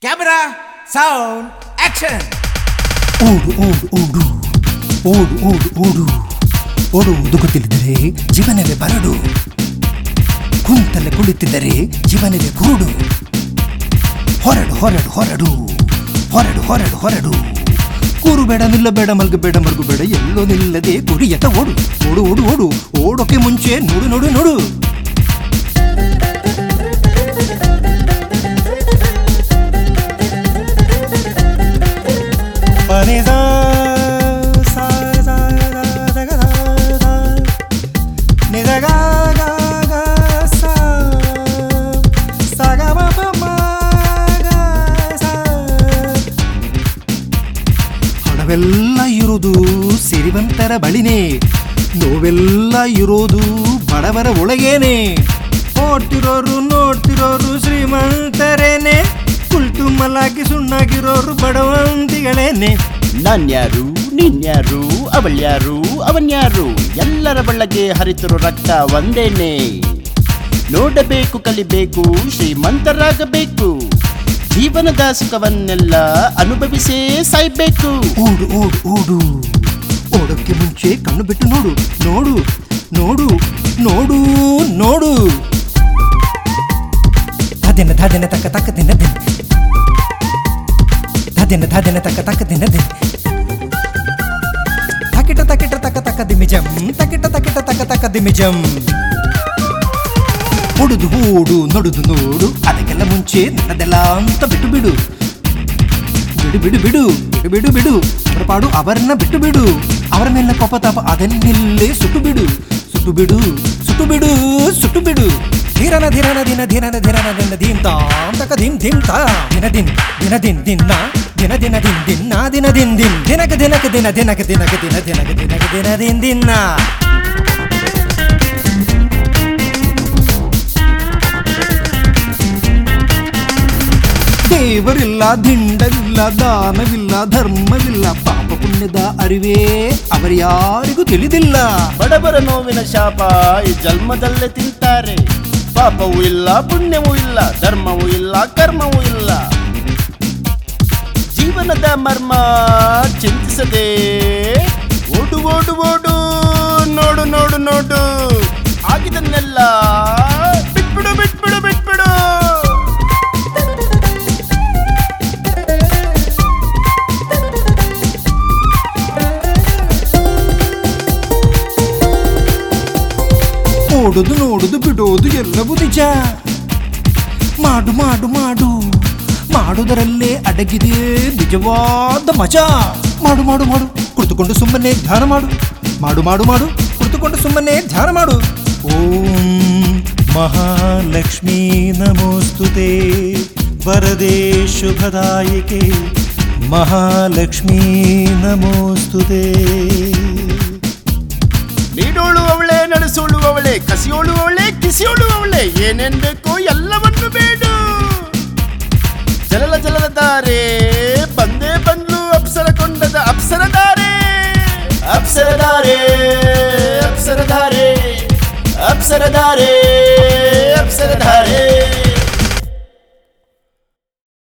Camera sound action ಓಡು ಓಡು ಓಡು ಓಡು ಓಡು ಓಡು ಓಡುವುದು ಗೊತ್ತಿಲ್ಲದರೆ ಜೀವನವೇ ಬರಡು ಕುಂತಲ್ಲೇ ಕುಳಿತಿದ್ದರೆ ಜೀವನವೇ ಕುರುಡು ಹೊರಡು ಹೊರಡು ಹೊರಡು ಹೊರಡು ಹೊರಡು ಹೊರಡು ಕೂರು ಬೇಡ ನಿಲ್ಲಬೇಡ ಮಲ್ಗಬೇಡ ಮಲ್ಗಬೇಡ ಎಲ್ಲೋ ನಿಲ್ಲದೆ ಗುರಿಯತ ಓಡು ಓಡು ಓಡು ಓಡು ಓಡೋಕೆ ಮುಂಚೆ ನೋಡು ನೋಡು ನೋಡು ಪನಿದ ಸಾ ಸಾ ದ ಗ ದ ದ. ನಿದ ಗ ಗ ಗ ಸಾ. ಸ ಗ ಮ ಪ ಮ ಗ ಸಾ. ಹಣವೆಲ್ಲ ಇರುವುದು ಸಿರಿವಂತರ ಬಳಿನೇ ನೋವೆಲ್ಲ ಇರೋದು ಬಡವರ ಒಳಗೇನೆ ನೋಡ್ತಿರೋರು ನೋಡ್ತಿರೋರು ಶ್ರೀಮಂತರೇನೆ ಕುಲ್ಟು ಮಲಾಗಿ ಸುಣ್ಣಾಗಿರೋರು ಬಡವಂತಿಗಳೇನೆ ನಾನ್ಯಾರು ನೀನ್ಯಾರು ಅವಳ್ಯಾರು ಅವನ್ಯಾರು ಎಲ್ಲರ ಬಳ್ಳಗೆ ಹರಿತಿರೋ ರಕ್ತ ಒಂದೇನೆ ನೋಡಬೇಕು ಕಲಿಬೇಕು ಶ್ರೀಮಂತರಾಗಬೇಕು ಜೀವನದ ಸುಖವನ್ನೆಲ್ಲ ಅನುಭವಿಸೇ ಸಾಯ್ಬೇಕು ಓಡು ಓಡು ಓಡು ಓಡೋಕ್ಕೆ ಮುಂಚೆ ಕಣ್ಣು ಬಿಟ್ಟು ನೋಡು ನೋಡು ನೋಡು ನೋಡು ನೋಡು ಧದೆನ ಧದೆನ ತಕ್ಕ ತಕ್ಕ ದಿನ ದಿನ ಧದೆನ ಧದೆನ ತಕ್ಕ ತಕ್ಕ ದಿನ ದಿನ ತಕಿಟ ತಕಿಟ ತಕ್ಕ ತಕ್ಕ ದಿಮಿಜಂ ತಕಿಟ ತಕಿಟ ತಕ್ಕ ತಕ್ಕ ದಿಮಿಜಂ ಹೊಡುದು ಓಡು ನೋಡುದು ನೋಡು ಅದಕ್ಕೆಲ್ಲ ಮುಂಚೆ ನನ್ನದೆಲ್ಲ ಅಂತ ಬಿಟ್ಟು ಬಿಡು ಬಿಡು ಬಿಡು ಬಿಡು ಬಿಡು ಬಿಡು ಬಿಡು ಅವರ ಪಾಡು ಅವರನ್ನ ಬಿಟ್ಟು ಬಿಡು ಅವರ ಮೇಲಿನ ಕೋಪ ತಾಪ ಅದನ್ನಿಲ್ಲೇ ಸುಟ್ಟು ಬಿಡು ಸುಟ್ಟು ಬಿಡು ಸುಟ್ಟು ಬಿಡು ಸುಟ್ಟು ಬಿಡು ಧೀರನ ಧೀರನ ದಿನ ಧೀರನ ಧೀರನ ದಿನ ದೀನ್ ತಾಂ ತಕ ದಿನ್ ದಿನ್ ತಾ ದಿನ ದಿನ್ ದಿನ ದಿನ್ ದಿನ ದಿನ ದಿನ ದಿನ್ ದಿನ ದಿನ ದಿನ್ ದಿನ್ ದಿನಕ ದಿನಕ ದಿನ ದಿನಕ ದಿನಕ ದಿನ ದಿನಕ ದಿನಕ ದಿನ ದಿನ್ ದಿನ ದೇವರಿಲ್ಲ ದಿಂಡವಿಲ್ಲ ದಾನವಿಲ್ಲ ಧರ್ಮವಿಲ್ಲ ಪಾಪ ಪುಣ್ಯದ ಅರಿವೇ ಅವರ್ಯಾರಿಗೂ ತಿಳಿದಿಲ್ಲ ಬಡವರ ನೋವಿನ ಶಾಪ ಈ ಜನ್ಮದಲ್ಲೇ ತಿಂತಾರೆ ಪಾಪವೂ ಇಲ್ಲ ಪುಣ್ಯವೂ ಇಲ್ಲ ಧರ್ಮವೂ ಇಲ್ಲ ಕರ್ಮವೂ ಇಲ್ಲ ಜೀವನದ ಮರ್ಮ ಚಿಂತಿಸದೆ ಓಡು ಓಡು ಓಡು ನೋಡು ನೋಡು ನೋಡು ಆಗಿದನ್ನೆಲ್ಲ ಬಿಟ್ಬಿಡು ಬಿಟ್ಬಿಡು ಬಿಟ್ಬಿಡು ಓಡುದು ನೋಡುದು ಬಿಡೋದು ಎಲ್ಲವೂ ನಿಜ ಮಾಡು ಮಾಡು ಮಾಡು ಮಾಡುವುದರಲ್ಲೇ ಅಡಗಿದೆ ನಿಜವಾದ ಮಜಾ ಮಾಡು ಮಾಡು ಮಾಡು ಕುಳಿತುಕೊಂಡು ಸುಮ್ಮನೆ ಧ್ಯಾನ ಮಾಡು ಮಾಡು ಮಾಡು ಮಾಡು ಕುಳಿತುಕೊಂಡು ಸುಮ್ಮನೆ ಧ್ಯಾನ ಮಾಡು ಓಂ ಮಹಾಲಕ್ಷ್ಮೀ ನಮೋಸ್ತುತೆ ವರದೆ ಶುಭದಾಯಿಕೆ ಮಹಾಲಕ್ಷ್ಮೀ ನಮೋಸ್ತುತೆ ನೀಡೋಳು ಅವಳೆ ನಡೆಸೋಳು ಅವಳೆ ಕಸಿಯೋಳು ಅವಳೆ ಕಿಸಿಯೋಳು ಅವಳೆ ಏನೇನ್ ಬೇಕೋ ಎಲ್ಲವನ್ನು ಬೇಡು ಜಲಲ ಜಲದ ತಾರೆ ಬಂದೇ ಬಂದ್ಲು ಅಪ್ಸರ ಕೊಂಡದ ಅಪ್ಸರ ದಾರೆ ಅಪ್ಸರ ದಾರೆ ಅಪ್ಸರ ಧಾರೆ ಅಪ್ಸರ ಧಾರೆ ಅಪ್ಸರ ಧಾರೆ